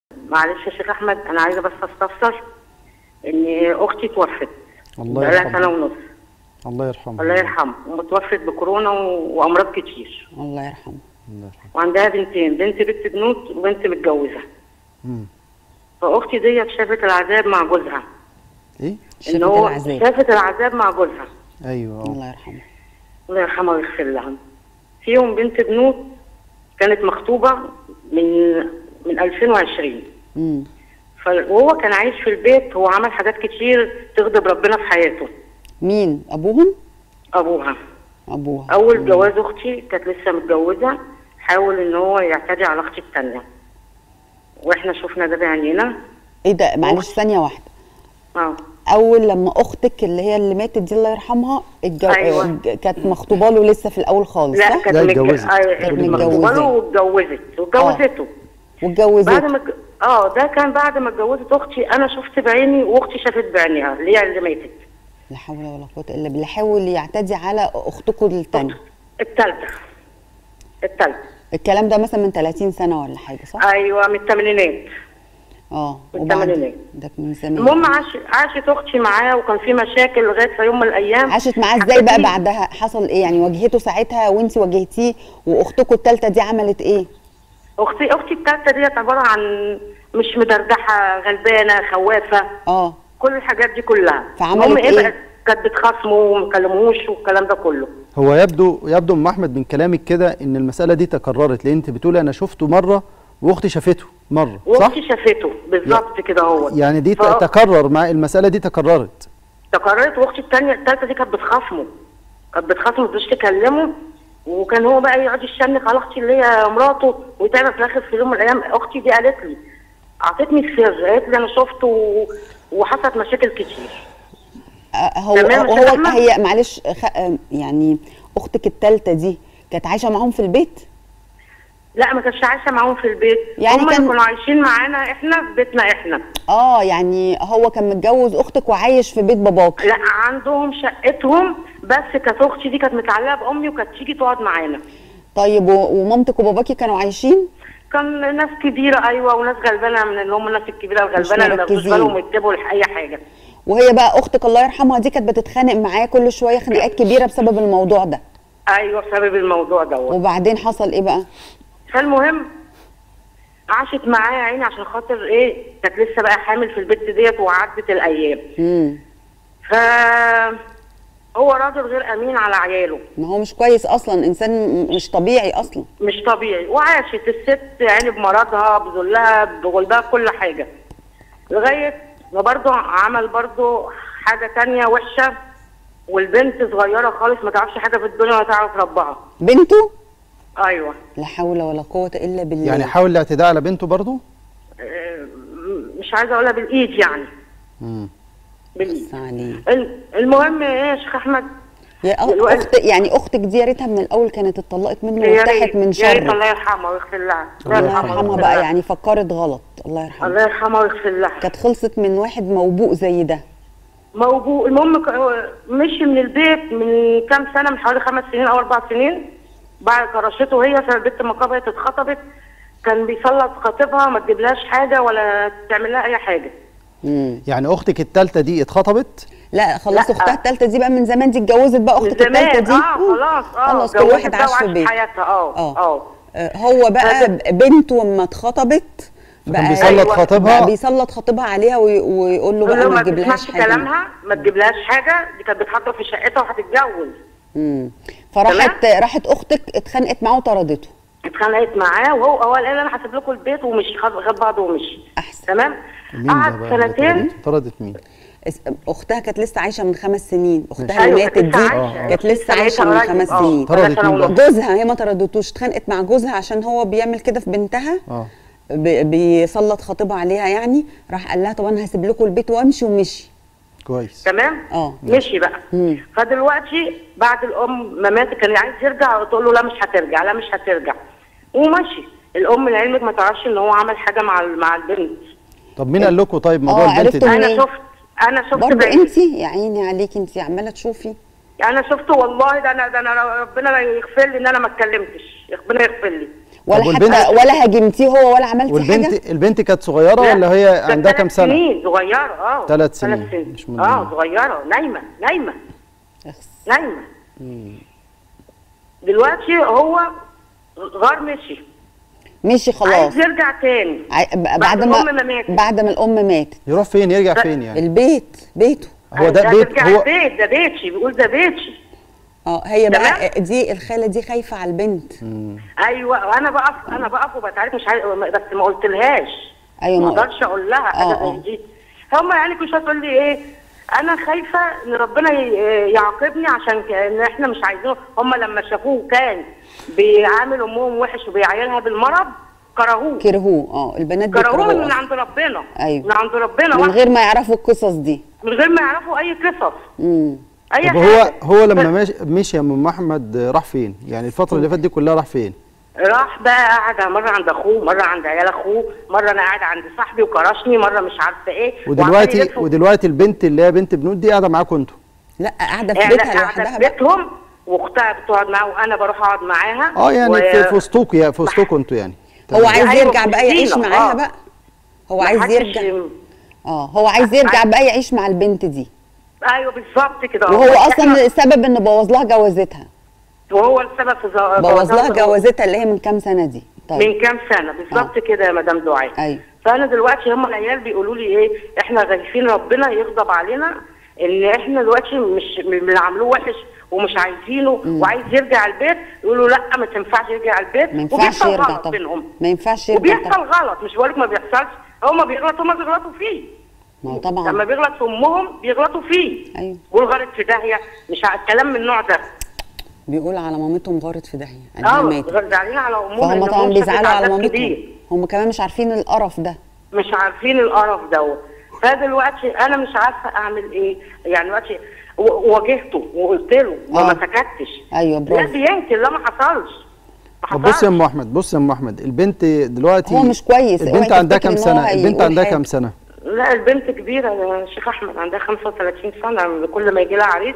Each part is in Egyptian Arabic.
معلش يا شيخ احمد انا عايزه بس استفسر ان اختي توفت الله بقالها يرحمها. سنه ونص الله يرحمه الله يرحمها ومتوفت بكورونا و- وامراض كتير الله يرحمه الله يرحمه وعندها بنتين بنت بنت بنوت وبنت متجوزه مم. فاختي ديت شافت العذاب مع جوزها ايه شافت ان هو العذاب شافت العذاب مع جوزها ايوه اه الله يرحمه الله يرحمها ويغفر لها فيهم بنت بنوت كانت مخطوبه من من 2020 امم ف- وهو كان عايش في البيت هو عمل حاجات كتير تغضب ربنا في حياته مين ابوهم ابوها ابوها اول جواز اختي كانت لسه متجوزه حاول ان هو يعتدي على اختي الثانيه واحنا شفنا ده بعينينا ايه ده معلش ثانيه واحده اه اول لما اختك اللي هي اللي ماتت دي الله يرحمها الجو... أيوة. الج- كانت مخطوبه له لسه في الاول خالص لا صح كانت لا، متج- اتجوزت. آه، كانت كانت متجوزة. مخطوبه له واتجوزت واتجوزته بعد واتجوزت ما اتج- اه ده كان بعد ما اتجوزت اختي انا شفت بعيني واختي شافت بعينيها اللي هي اللي ماتت لا حول ولا قوه الا بالله حاول يعتدي على اختكم الثانيه الثالثه الثالثه الكلام ده مثلا من 30 سنه ولا حاجه صح ايوه من الثمانينات اه من وبعد الثمانينات. ده من زمان المهم عاش عاشت اختي معاه وكان في مشاكل لغايه في يوم من الايام عاشت معاه ازاي بقى حكت لي- بعدها حصل ايه يعني واجهته ساعتها وانت واجهتيه واختكم الثالثه دي عملت ايه اختي اختي الثالثه ديت عباره عن مش مدردحه غلبانه خوافه اه كل الحاجات دي كلها فعملت المهم إيه؟ بقت كانت بتخاصمه وما بيكلموش والكلام ده كله هو يبدو يبدو ام احمد من كلامك كده ان المساله دي تكررت لان انت بتقولي انا شفته مره واختي شافته مره صح واختي شافته بالظبط كده هو يعني دي ف- تكرر مع المساله دي تكررت تكررت واختي الثانيه الثالثه دي كانت بتخاصمه كانت بتخاصمه ما تقدرش تكلمه وكان هو بقى يقعد يشنق على اختي اللي هي مراته ويتعب في الاخر في يوم من الايام اختي دي قالت لي اعطتني السر قالت لي انا شفته و... وحصلت مشاكل كتير آه، هو تمام يا هو أستاذ أحمد؟ هي معلش خ... آه، يعني اختك الثالثه دي كانت عايشه معاهم في البيت لا ما كانتش عايشه معاهم في البيت يعني هم كان- اللي كانوا عايشين معانا احنا في بيتنا احنا اه يعني هو كان متجوز اختك وعايش في بيت باباك لا عندهم شقتهم بس كانت اختي دي كانت متعلقه بامي وكانت تيجي تقعد معانا طيب و... ومامتك وباباكي كانوا عايشين كان ناس كبيره ايوه وناس غلبانه من اللي هم الناس الكبيره الغلبانه اللي ما ياخدوش مركزين. بالهم يكتبوا اي حاجه وهي بقى اختك الله يرحمها دي كانت بتتخانق معاه كل شويه خناقات كبيره بسبب الموضوع ده ايوه بسبب الموضوع دوت وبعدين حصل ايه بقى فالمهم عاشت معايا يا عيني عشان خاطر ايه كانت لسه بقى حامل في البيت ديت وعدت الايام امم ف هو راجل غير امين على عياله ما هو مش كويس اصلا انسان م- مش طبيعي اصلا مش طبيعي وعاشت الست يعني بمرضها بذلها بغلبها بكل حاجه لغايه ما برضه عمل برضه حاجه تانية وحشه والبنت صغيره خالص ما تعرفش حاجه في الدنيا ولا تعرف ربها بنته ايوه لا حول ولا قوه الا بالله يعني حاول الاعتداء على بنته برضه آه، مش عايزه اقولها بالايد يعني مم. بالايد بس عليه ال- المهم ايه يا شيخ احمد يا أ- دلوقتي- اخت يعني اختك دي يا ريتها من الاول كانت اتطلقت منه يا وارتاحت ريت من يا ريت شره الله يرحمها ويغفر لها الله يرحمها يرحمها ويغفر بقى لها. يعني فكرت غلط الله يرحمها الله يرحمها ويغفر لها كانت خلصت من واحد موبوء زي ده موجود المهم ك- هو مشي من البيت من كام سنه من حوالي خمس سنين او اربع سنين بعد كرشته هي فالبنت لما كبرت اتخطبت كان بيسلط خطيبها ما تجيبلهاش حاجه ولا تعمل لها اي حاجه مم. يعني اختك الثالثه دي اتخطبت لا خلاص لا. اختها الثالثه دي بقى من زمان دي اتجوزت بقى من اختك الثالثه زمان دي اه مم. خلاص اه خلاص كل اتجوزت واحد بقى عاش في وعاشت بيت حياتها اه اه اه آه، هو بقى فده- بنته اما اتخطبت فكان بقى بيسلط أيوة. خطيبها بقى بيسلط خطيبها عليها وي- ويقول له يقول بقى له ما ما تجيبلهاش تسمعش حاجه كلامها ما تجيبلهاش حاجه دي كانت بتحضر في شقتها وهتتجوز مم. فراحت راحت اختك اتخانقت معاه وطردته اتخانقت معاه وهو هو قال انا هسيب لكم البيت ومشي خد خد بعضه ومشي احسن تمام مين ده قعد بقى اللي سنتين طردت؟ طردت مين اس- اختها كانت لسه عايشه من خمس سنين اختها أيوة، اللي ماتت كانت دي لسه عايشة. كانت لسه كانت عايشه من قريب. خمس آه. سنين طردت سنة مين ونص. بقى؟ جوزها هي ما طردتوش اتخانقت مع جوزها عشان هو بيعمل كده في بنتها اه ب- بيسلط خطيبها عليها يعني راح قال لها طب انا هسيب لكم البيت وامشي ومشي كويس تمام اه. مشي بقى مم. فدلوقتي بعد الام ما ماتت كان عايز يرجع تقول له لا مش هترجع لا مش هترجع ومشي الام لعلمك ما تعرفش ان هو عمل حاجه مع ال- مع البنت طب مين قال لكم طيب موضوع آه، البنت عرفتوا دي منين؟ انا شفت انا شفت برضه بعيني. انت يا عيني عليكي انت عماله تشوفي انا شفت والله ده انا ده انا ربنا يغفر لي ان انا ما اتكلمتش ربنا يغفر لي ولا طب والبنت- حتى ولا هاجمتيه هو ولا عملتي حاجه والبنت البنت كانت صغيره لا، ولا هي ده عندها تلات كام سنه سنين صغيره اه تلات تلات سنين، مش من- اه صغيره نايمه نايمه أخس. نايمه دلوقتي هو غار مشي مشي خلاص عايز يرجع تاني عاي- ب- بعد بعد ما الأم ما ماتت. بعد ما الام ماتت يروح فين يرجع لا، فين يعني البيت بيته هو ده عايز بيت يرجع هو البيت ده بيتي بيقول ده بيتي اه هي بقى تمام. دي الخاله دي خايفه على البنت ايوه وانا بقف انا بقف وبتعرف مش عارف بس ما قلتلهاش أيوة، ما ما- اقدرش اقول لها آه، حاجه آه. زي دي هم يعني كل شويه تقول لي ايه انا خايفه ان ربنا ي- يعاقبني عشان ك- ان احنا مش عايزينه هم لما شافوه كان بيعامل امهم وحش وبيعايرها بالمرض كرهوه كرهوه اه البنات كرهوه بيكرهوه من أصلاً. عند ربنا أيوة. من عند ربنا من واحد. غير ما يعرفوا القصص دي من غير ما يعرفوا اي قصص امم اي طب هو حاجه هو لما ماشي مشي يا ام احمد راح فين يعني الفتره اللي فاتت دي كلها راح فين راح بقى قعد مره عند اخوه مره عند عيال اخوه مره انا قاعد عند صاحبي وكرشني مره مش عارفه ايه وعمال ودلوقتي يلف ودلوقتي البنت اللي هي بنت بنود دي قاعده معاكم انتوا لا قاعده في احنا بيتها قاعده لوحدها في بقى بيتهم واختها بتقعد معاه وانا بروح اقعد معاها اه يعني و- في في وسطكم يا في وسطكم انتوا يعني هو عايز أيوة، يرجع بقى يعيش وسطينا، معاها آه. بقى هو عايز محدش- يرجع اه هو عايز يرجع بقى يعيش مع البنت دي ايوه بالظبط كده وهو إحنا- اصلا السبب انه بوظ لها جوازتها وهو السبب في زو- بوظ لها جوازها. جوازتها اللي هي من كام سنه دي طيب من كام سنه بالظبط كده يا مدام دعاء أيوة. فانا دلوقتي هم العيال بيقولوا لي ايه احنا خايفين ربنا يغضب علينا ان احنا دلوقتي مش بنعاملوه وحش ومش عايزينه وعايز يرجع البيت يقولوا لا ما تنفعش يرجع البيت ما ينفعش وبيحصل يرجع غلط طبعا بينهم ما ينفعش يرجع وبيحصل طبعا غلط مش بقولك ما بيحصلش هما بيغلطوا هما بيغلطوا فيه ما هو طبعا لما بيغلط في امهم بيغلطوا فيه أيوة. والغلط في داهيه مش ع- الكلام من النوع ده بيقول على مامتهم غارت في داهيه قالها اه ماتت زعلانين على امهم فهم لأن طبعا أمهم بيزعلوا شافت على عذاب مامتهم كبير. هم كمان مش عارفين القرف ده مش عارفين القرف دوت فدلوقتي انا مش عارفه اعمل ايه يعني دلوقتي و- واجهته وقلت له وما آه. سكتش ايوه لا برافو بينكر لا ما حصلش ما طب بص يا حصلش. ام احمد بص يا ام احمد البنت دلوقتي هو مش كويس، البنت اوعي عندها تفتكري كام إن هو سنه البنت هيقول عندها حاجة. كام سنه لا البنت كبيره يا شيخ احمد عندها 35 سنه كل ما يجي لها عريس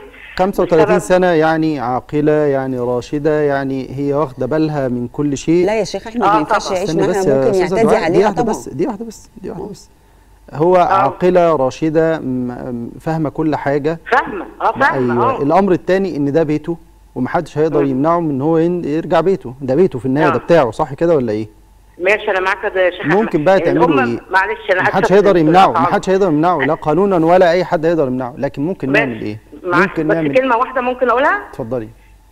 35 بسبب- سنه يعني عاقله يعني راشده يعني هي واخده بالها من كل شيء لا يا شيخ احمد آه ما ينفعش طبعا. يعيش استني معاها بس يا ممكن أستاذة يعتدي دعاء، دي عليها واحده طبعا بس دي واحده بس دي واحده بس هو عاقله راشده م- م- فاهمه كل حاجه فاهمه اه فاهمه ايوه اه الامر الثاني ان ده بيته ومحدش هيقدر مم. يمنعه من ان هو ين- يرجع بيته ده بيته في النهايه آه. ده بتاعه صح كده ولا ايه ماشي انا معاك يا شيخ احمد ممكن بقى تعملوا الأم- ايه معلش انا محدش آسفة هيقدر في يمنعه الأسعار. محدش هيقدر يمنعه لا قانونا ولا اي حد هيقدر يمنعه لكن ممكن بس نعمل ايه معاك ممكن بس نعمل كلمه واحده ممكن اقولها اتفضلي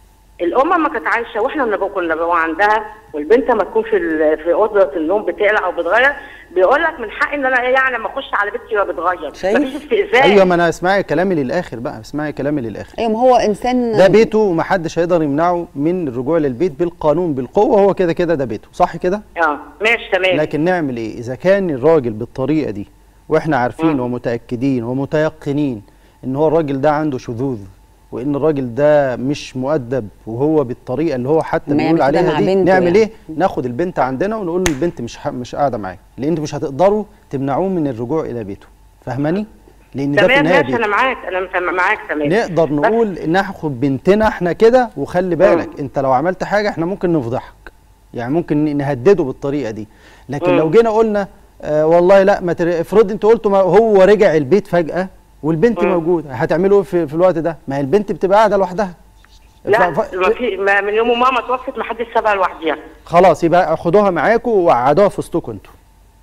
الام لما كانت عايشه واحنا بنبقى كنا بنبقى عندها والبنت لما تكون في ال- في اوضه النوم بتقلع او بتغير بيقول لك من حقي ان انا إيه يعني لما اخش على بنتي وهي بتغير شايف؟ مفيش استئذان ايوه ما انا اسمعي كلامي للاخر بقى اسمعي كلامي للاخر ايوه ما هو انسان ده بيته ومحدش هيقدر يمنعه من الرجوع للبيت بالقانون بالقوه هو كده كده ده بيته صح كده اه ماشي تمام لكن نعمل ايه اذا كان الراجل بالطريقه دي واحنا عارفين مم. ومتاكدين ومتيقنين ان هو الراجل ده عنده شذوذ وان الراجل ده مش مؤدب وهو بالطريقه اللي هو حتى ما بيقول يعمل كده عليها مع دي بنته نعمل يعني. ايه ناخد البنت عندنا ونقول له البنت مش ح- مش قاعده معاك لان انتوا مش هتقدروا تمنعوه من الرجوع الى بيته فاهماني لان ده في تمام النهايه ماشي انا بيته معاك انا مت- معاك تمام نقدر بس- نقول ناخد بنتنا احنا كده وخلي بالك انت لو عملت حاجه احنا ممكن نفضحك يعني ممكن نهدده بالطريقه دي لكن مم. لو جينا قلنا آه والله لا ما تر... افرض انت قلت ما هو رجع البيت فجاه والبنت مم. موجوده هتعملوا ايه في, في الوقت ده ما هي البنت بتبقى قاعده لوحدها لا ف... ف... ما في ما من يوم ماما توفت ما حدش سابها لوحدها خلاص يبقى خدوها معاكم وقعدوها في وسطكم انتوا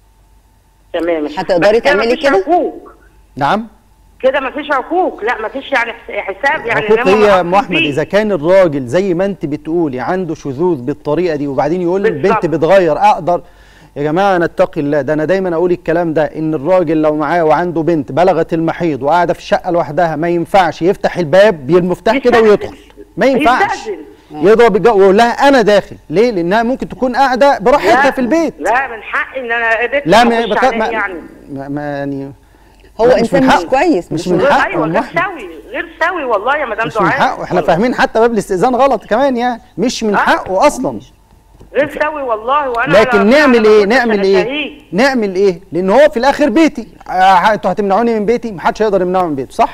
تمام هتقدري بس كده تعملي مفيش كده؟ عقوق نعم كده مفيش عقوق لا مفيش يعني حس- حساب يعني عقوق إن هم هي يا معاقين ام احمد فيه. اذا كان الراجل زي ما انت بتقولي عنده شذوذ بالطريقه دي وبعدين يقول لي البنت بالظبط. بتغير اقدر يا جماعه نتقي الله ده انا دايما اقول الكلام ده ان الراجل لو معاه وعنده بنت بلغت المحيض وقاعده في الشقه لوحدها ما ينفعش يفتح الباب بالمفتاح كده يستأذن. ويدخل ما ينفعش يستأذن. يضرب الجو ويقول لها انا داخل ليه لانها ممكن تكون قاعده براحتها لا، في البيت لا من حقي ان انا قدرت لا ما, أخش بك... عليه ما, يعني ما, ما يعني هو لا، مش انسان من مش حقه. كويس مش مش من من حقه. غير ايوه أم غير أحمد. سوي غير سوي والله يا مدام مش من دعاء حقه احنا فاهمين حتى باب الاستئذان غلط كمان يعني مش من آه. حقه اصلا غير سوي والله وانا لكن على- نعمل على ايه قلت نعمل أنا ايه شهيد. نعمل ايه لان هو في الاخر بيتي آه، انتوا هتمنعوني من بيتي محدش هيقدر يمنعه من بيته صح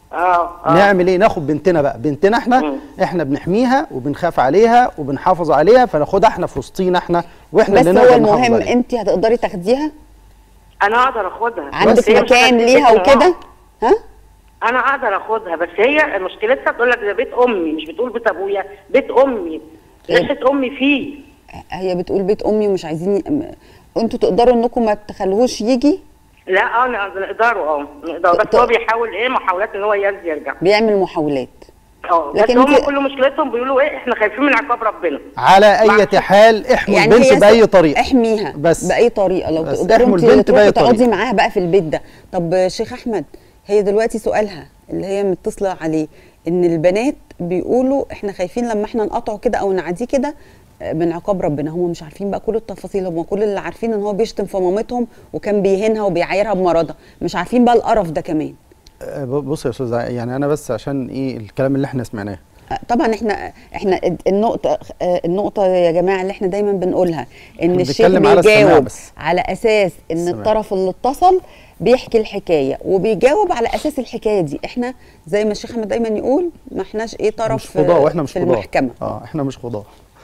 اه اه نعمل ايه ناخد بنتنا بقى بنتنا احنا مم. احنا بنحميها وبنخاف عليها وبنحافظ عليها فناخدها احنا في وسطينا احنا واحنا بس اللي هو نقدر نحافظ المهم عليها. انت هتقدري تاخديها انا اقدر اخدها عندك بس هي مش مكان هتديك ليها الوعي. وكده ها انا اقدر اخدها بس هي مشكلتها تقول لك ده بيت امي مش بتقول بيت ابويا بيت امي عيشه امي فيه هي بتقول بيت امي ومش عايزين م- انتوا تقدروا انكم ما تخلوهوش يجي لا اه نقدروا اه نقدر ط- بس هو بيحاول ايه محاولات ان هو يرجع يرجع بيعمل محاولات اه بس لكن هم انت- كل مشكلتهم بيقولوا ايه احنا خايفين من عقاب ربنا على اي معلش. حال احموا يعني البنت هي باي س- طريقه احميها بس. باي طريقه لو بس تقدروا احموا انت البنت تروحوا بأي تقعدي طريقة. معاها بقى في البيت ده طب شيخ احمد هي دلوقتي سؤالها اللي هي متصله عليه ان البنات بيقولوا احنا خايفين لما احنا نقطعه كده او نعديه كده آه، من عقاب ربنا هم مش عارفين بقى كل التفاصيل هم كل اللي عارفين ان هو بيشتم في مامتهم وكان بيهينها وبيعايرها بمرضها مش عارفين بقى القرف ده كمان آه، بص يا استاذ يعني انا بس عشان ايه الكلام اللي احنا سمعناه طبعا احنا احنا النقطه آه، النقطه يا جماعه اللي احنا دايما بنقولها ان احنا الشيخ بنتكلم على السماع بيجاوب بس. على اساس ان السماع. الطرف اللي اتصل بيحكي الحكايه وبيجاوب على اساس الحكايه دي احنا زي ما الشيخ احمد دايما يقول ما احناش ايه طرف مش قضاء واحنا مش في قضاء المحكمه اه احنا مش قضاء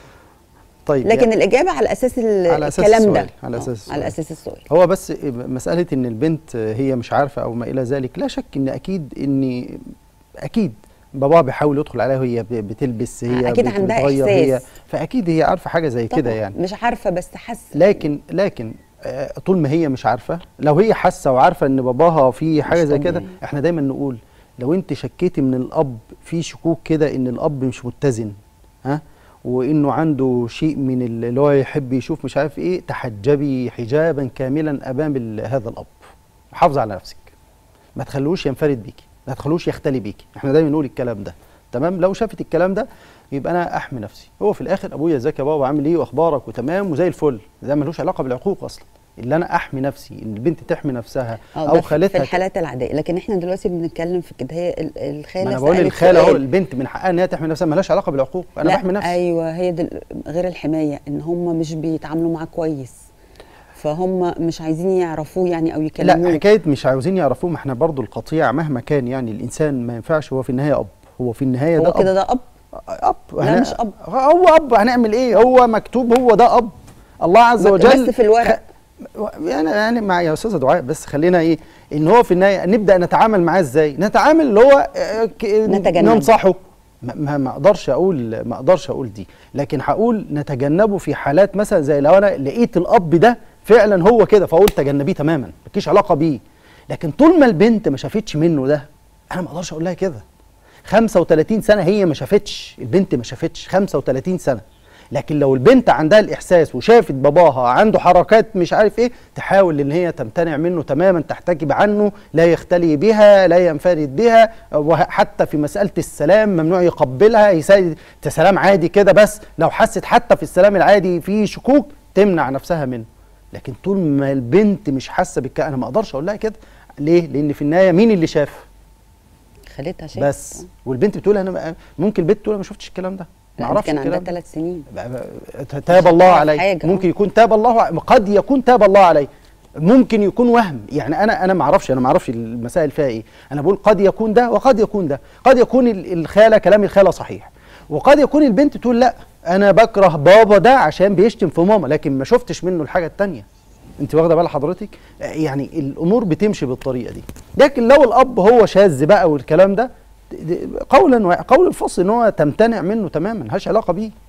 طيب لكن يعني الاجابه على اساس ال- على أساس الكلام ده السؤال، على آه، أساس السؤال. على اساس السؤال هو بس مسألة إن البنت هي مش عارفة أو ما إلى ذلك لا شك إن أكيد إن أكيد باباها بيحاول يدخل عليها وهي ب- بتلبس هي أكيد بت- عندها بتغير إحساس. هي فأكيد هي عارفة حاجة زي كده طبعاً، يعني مش عارفه بس حاسه لكن لكن آه، طول ما هي مش عارفة لو هي حاسة وعارفة إن باباها في حاجة مش زي كده طبيعي. إحنا دايما نقول لو أنت شكيتي من الأب في شكوك كده إن الأب مش متزن ها وانه عنده شيء من ال- اللي هو يحب يشوف مش عارف ايه تحجبي حجابا كاملا امام ال- هذا الاب حافظي على نفسك ما تخلوش ينفرد بيكي ما تخلوش يختلي بيكي احنا دايما نقول الكلام ده تمام لو شافت الكلام ده يبقى انا احمي نفسي هو في الاخر ابويا ازيك يا بابا عامل ايه واخبارك وتمام وزي الفل ده ملوش علاقه بالعقوق اصلا اللي انا احمي نفسي ان البنت تحمي نفسها آه، او ده في- في خالتها الحالات العاديه لكن احنا دلوقتي بنتكلم في كده هي ال- الخاله ما انا بقول سألت الخاله اهو سؤال. البنت من حقها ان هي تحمي نفسها ملهاش علاقه بالعقوق انا لا بحمي نفسي ايوه هي دل... غير الحمايه ان هم مش بيتعاملوا معاه كويس فهم مش عايزين يعرفوه يعني او يكلموه لا حكايه مش عاوزين يعرفوه ما احنا برضو القطيع مهما كان يعني الانسان ما ينفعش هو في النهايه اب هو في النهايه ده هو كده اب ده اب اب لا، هن- مش أب. هو اب هنعمل ايه هو مكتوب هو ده اب الله عز بس وجل في الورق. خ... يعني يعني مع يا استاذه دعاء بس خلينا ايه ان هو في النهايه نبدا نتعامل معاه ازاي نتعامل اللي هو آه، ك- نتجنبه. ننصحه ما- ما ما اقدرش اقول ما اقدرش اقول دي لكن هقول نتجنبه في حالات مثلا زي لو انا لقيت الاب ده فعلا هو كده فاقول تجنبيه تماما مالكيش علاقه بيه لكن طول ما البنت ما شافتش منه ده انا ما اقدرش اقول لها كده 35 سنه هي ما شافتش البنت ما شافتش 35 سنه لكن لو البنت عندها الاحساس وشافت باباها عنده حركات مش عارف ايه تحاول ان هي تمتنع منه تماما تحتجب عنه لا يختلي بها لا ينفرد بها وحتى في مساله السلام ممنوع يقبلها يسال سلام عادي كده بس لو حست حتى في السلام العادي في شكوك تمنع نفسها منه لكن طول ما البنت مش حاسه بالكلام انا ما اقدرش اقول لها كده ليه لان في النهايه مين اللي شاف خالتها شايف بس والبنت بتقول انا ما- ممكن البنت تقول انا ما شفتش الكلام ده ما لا اعرفش كان عندها الكلام ده. ثلاث سنين تاب الله تعرف عليه حاجة، ممكن آه. يكون تاب الله ع- قد يكون تاب الله عليه ممكن يكون وهم يعني انا انا ما اعرفش انا ما اعرفش المسائل فيها ايه انا بقول قد يكون ده وقد يكون ده قد يكون ال- الخاله كلام الخاله صحيح وقد يكون البنت تقول لا انا بكره بابا ده عشان بيشتم في ماما لكن ما شفتش منه الحاجه التانية انت واخده بال حضرتك آه، يعني الامور بتمشي بالطريقه دي لكن لو الاب هو شاذ بقى والكلام ده د- د- قولا و- قول الفصل ان هو تمتنع منه تماما ملهاش علاقه بيه